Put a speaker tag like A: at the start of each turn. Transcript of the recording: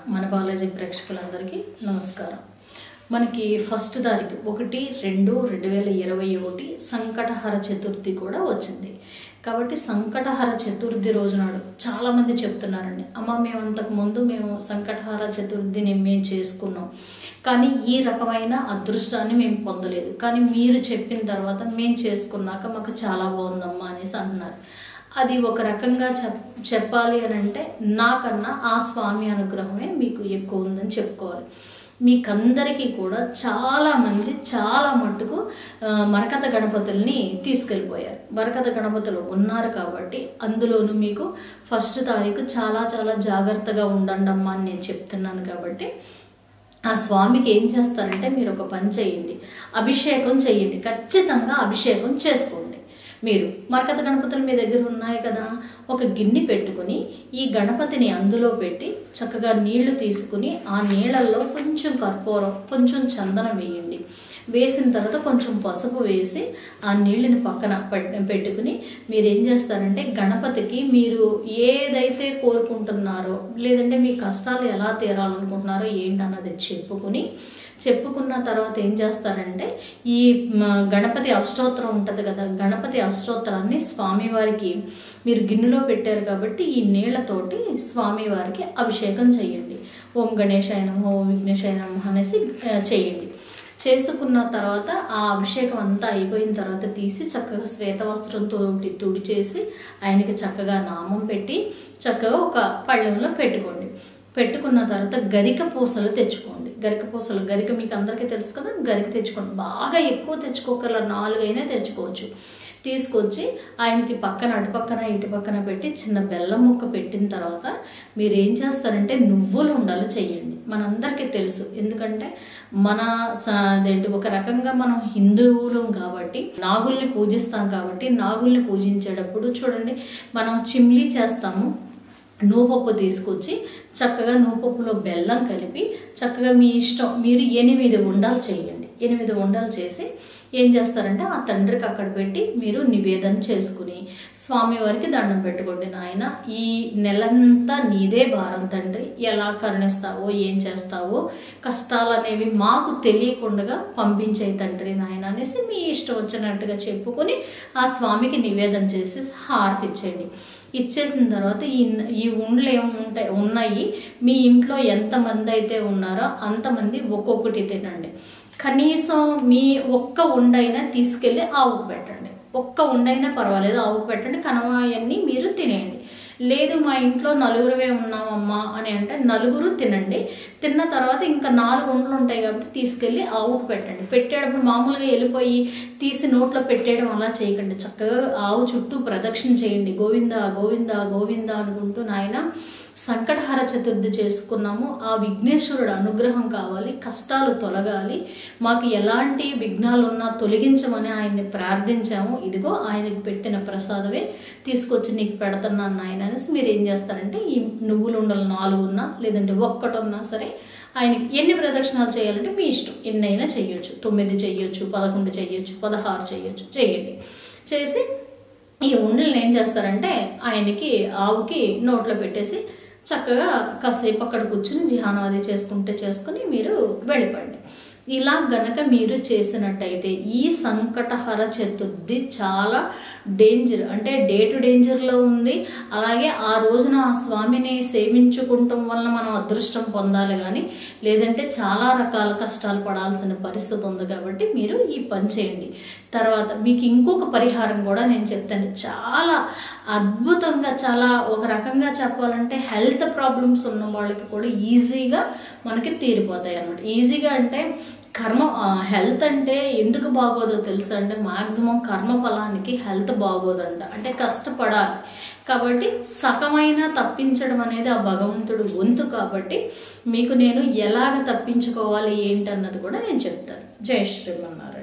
A: మన బాలాజీ ప్రేక్షకులందరికీ నమస్కారం మనకి ఫస్ట్ తారీఖు ఒకటి రెండు రెండు వేల ఇరవై ఒకటి సంకటహర చతుర్థి కూడా వచ్చింది కాబట్టి సంకటహర చతుర్థి రోజు నాడు చాలామంది చెప్తున్నారండి అమ్మ మేము అంతకు ముందు మేము సంకటహర చతుర్థిని మేము చేసుకున్నాం కానీ ఈ రకమైన అదృష్టాన్ని మేము పొందలేదు కానీ మీరు చెప్పిన తర్వాత మేము చేసుకున్నాక మాకు చాలా బాగుందమ్మా అనేసి అంటున్నారు అది ఒక రకంగా చెప్ చెప్పాలి అని అంటే నాకన్నా ఆ స్వామి అనుగ్రహమే మీకు ఎక్కువ ఉందని చెప్పుకోవాలి మీకందరికీ కూడా చాలామంది చాలా మట్టుకు ఆ, మరకత గణపతుల్ని తీసుకెళ్ళిపోయారు మరకత గణపతులు ఉన్నారు కాబట్టి అందులోనూ మీకు ఫస్ట్ తారీఖు చాలా చాలా జాగ్రత్తగా ఉండండమ్మా అని నేను చెప్తున్నాను కాబట్టి ఆ స్వామికి ఏం చేస్తారంటే మీరు ఒక పని చేయండి అభిషేకం చేయండి ఖచ్చితంగా అభిషేకం చేసుకోండి మీరు మరకత గణపతులు మీ దగ్గర ఉన్నాయి కదా ఒక గిన్నె పెట్టుకుని ఈ గణపతిని అందులో పెట్టి చక్కగా నీళ్లు తీసుకుని ఆ నీళ్ళల్లో కొంచెం కర్పూరం కొంచెం చందనం వేయండి వేసిన తర్వాత కొంచెం పసుపు వేసి ఆ నీళ్ళని పక్కన పెట్- పెట్టుకుని మీరు ఏం చేస్తారంటే గణపతికి మీరు ఏదైతే కోరుకుంటున్నారో లేదంటే మీ కష్టాలు ఎలా తీరాలనుకుంటున్నారో ఏంటన్నది చెప్పుకుని చెప్పుకున్న తర్వాత ఏం చేస్తారంటే ఈ మ, గణపతి అష్టోత్తరం ఉంటుంది కదా గణపతి అష్టోత్తరాన్ని స్వామివారికి మీరు గిన్నెలో పెట్టారు కాబట్టి ఈ నీళ్లతోటి స్వామివారికి అభిషేకం చేయండి ఓం గణేశాయ నమః ఓం విఘ్నేశాయ నమః అనేసి ఆ, చేయండి చేసుకున్న తర్వాత ఆ అభిషేకం అంతా అయిపోయిన తర్వాత తీసి చక్కగా శ్వేత వస్త్రంతో తుడిచేసి ఆయనకి చక్కగా నామం పెట్టి చక్కగా ఒక పళ్ళెంలో పెట్టుకోండి పెట్టుకున్న తర్వాత గరిక పూసలు తెచ్చుకోండి గరిక పూసలు గరిక మీకు అందరికీ తెలుసు కదా గరిక తెచ్చుకోండి బాగా ఎక్కువ తెచ్చుకోగల నాలుగైనా తెచ్చుకోవచ్చు తీసుకొచ్చి ఆయనకి పక్కన అటు పక్కన ఇటు పక్కన పెట్టి చిన్న బెల్లం ముక్క పెట్టిన తర్వాత మీరు ఏం చేస్తారంటే నువ్వులు ఉండాలి చెయ్యండి మనందరికీ తెలుసు ఎందుకంటే మన స- అదేంటి ఒక రకంగా మనం హిందువులం కాబట్టి నాగుల్ని పూజిస్తాం కాబట్టి నాగుల్ని పూజించేటప్పుడు చూడండి మనం చిమ్లీ చేస్తాము నూపప్పు తీసుకొచ్చి చక్కగా నూపప్పులో బెల్లం కలిపి చక్కగా మీ ఇష్టం మీరు ఎనిమిది ఉండాలు చేయండి ఎనిమిది ఉండాలు చేసి ఏం చేస్తారంటే ఆ తండ్రికి అక్కడ పెట్టి మీరు నివేదన చేసుకుని స్వామివారికి దండం పెట్టుకోండి నాయన ఈ నెలంతా నీదే భారం తండ్రి ఎలా కరుణిస్తావో ఏం చేస్తావో కష్టాలు అనేవి మాకు తెలియకుండా పంపించే తండ్రి నాయన అనేసి మీ ఇష్టం వచ్చినట్టుగా చెప్పుకొని ఆ స్వామికి నివేదన చేసి హారతి ఇచ్చేయండి ఇచ్చేసిన తర్వాత ఈ ఈ ఉండ్లు ఏముంటాయి ఉన్నాయి మీ ఇంట్లో ఎంతమంది అయితే ఉన్నారో అంతమంది ఒక్కొక్కటి తినండి కనీసం మీ ఒక్క ఉండైనా తీసుకెళ్ళి ఆవుకు పెట్టండి ఒక్క ఉండైనా పర్వాలేదు ఆవుకు పెట్టండి కనవాయన్ని మీరు తినేయండి లేదు మా ఇంట్లో నలుగురువే ఉన్నామమ్మా అని అంటే నలుగురు తినండి తిన్న తర్వాత ఇంకా నాలుగు ఉండలు ఉంటాయి కాబట్టి తీసుకెళ్ళి ఆవుకు పెట్టండి పెట్టేటప్పుడు మామూలుగా వెళ్ళిపోయి తీసి నోట్లో పెట్టేయడం అలా చేయకండి చక్కగా ఆవు చుట్టూ ప్రదక్షిణ చేయండి గోవింద గోవింద గోవింద అనుకుంటూ నాయన సంకటహర చతుర్థి చేసుకున్నాము ఆ విఘ్నేశ్వరుడు అనుగ్రహం కావాలి కష్టాలు తొలగాలి మాకు ఎలాంటి విఘ్నాలు ఉన్నా తొలగించమని ఆయన్ని ప్రార్థించాము ఇదిగో ఆయనకి పెట్టిన ప్రసాదమే తీసుకొచ్చి నీకు పెడుతున్నాను నాయన అనేసి మీరు ఏం చేస్తారంటే ఈ నువ్వులు ఉండలు నాలుగు ఉన్నా లేదంటే ఒక్కటి ఉన్నా సరే ఆయనకి ఎన్ని ప్రదక్షిణాలు చేయాలంటే మీ ఇష్టం ఎన్నైనా చెయ్యొచ్చు తొమ్మిది చెయ్యొచ్చు పదకొండు చెయ్యొచ్చు పదహారు చెయ్యొచ్చు చేయండి చేసి ఈ ఉండల్ని ఏం చేస్తారంటే ఆయనకి ఆవుకి నోట్లో పెట్టేసి చక్కగా కాసేపు అక్కడ కూర్చుని ధ్యానం అది చేసుకుంటే చేసుకుని మీరు వెళ్ళిపోండి ఇలా గనక మీరు చేసినట్టయితే ఈ సంకటహర చతుర్థి చాలా డేంజర్ అంటే డే టు డేంజర్లో ఉంది అలాగే ఆ రోజున ఆ స్వామిని సేవించుకుంటాం వల్ల మనం అదృష్టం పొందాలి కానీ లేదంటే చాలా రకాల కష్టాలు పడాల్సిన పరిస్థితి ఉంది కాబట్టి మీరు ఈ పని చేయండి తర్వాత మీకు ఇంకొక పరిహారం కూడా నేను చెప్తాను చాలా అద్భుతంగా చాలా ఒక రకంగా చెప్పాలంటే హెల్త్ ప్రాబ్లమ్స్ ఉన్న వాళ్ళకి కూడా ఈజీగా మనకి తీరిపోతాయి అన్నమాట ఈజీగా అంటే కర్మ హెల్త్ అంటే ఎందుకు బాగోదో తెలుసా అంటే మాక్సిమం కర్మ ఫలానికి హెల్త్ బాగోదంట అంటే కష్టపడాలి కాబట్టి సగమైన తప్పించడం అనేది ఆ భగవంతుడు వంతు కాబట్టి మీకు నేను ఎలాగ తప్పించుకోవాలి ఏంటన్నది కూడా నేను చెప్తాను జై శ్రీమన్నారాయణ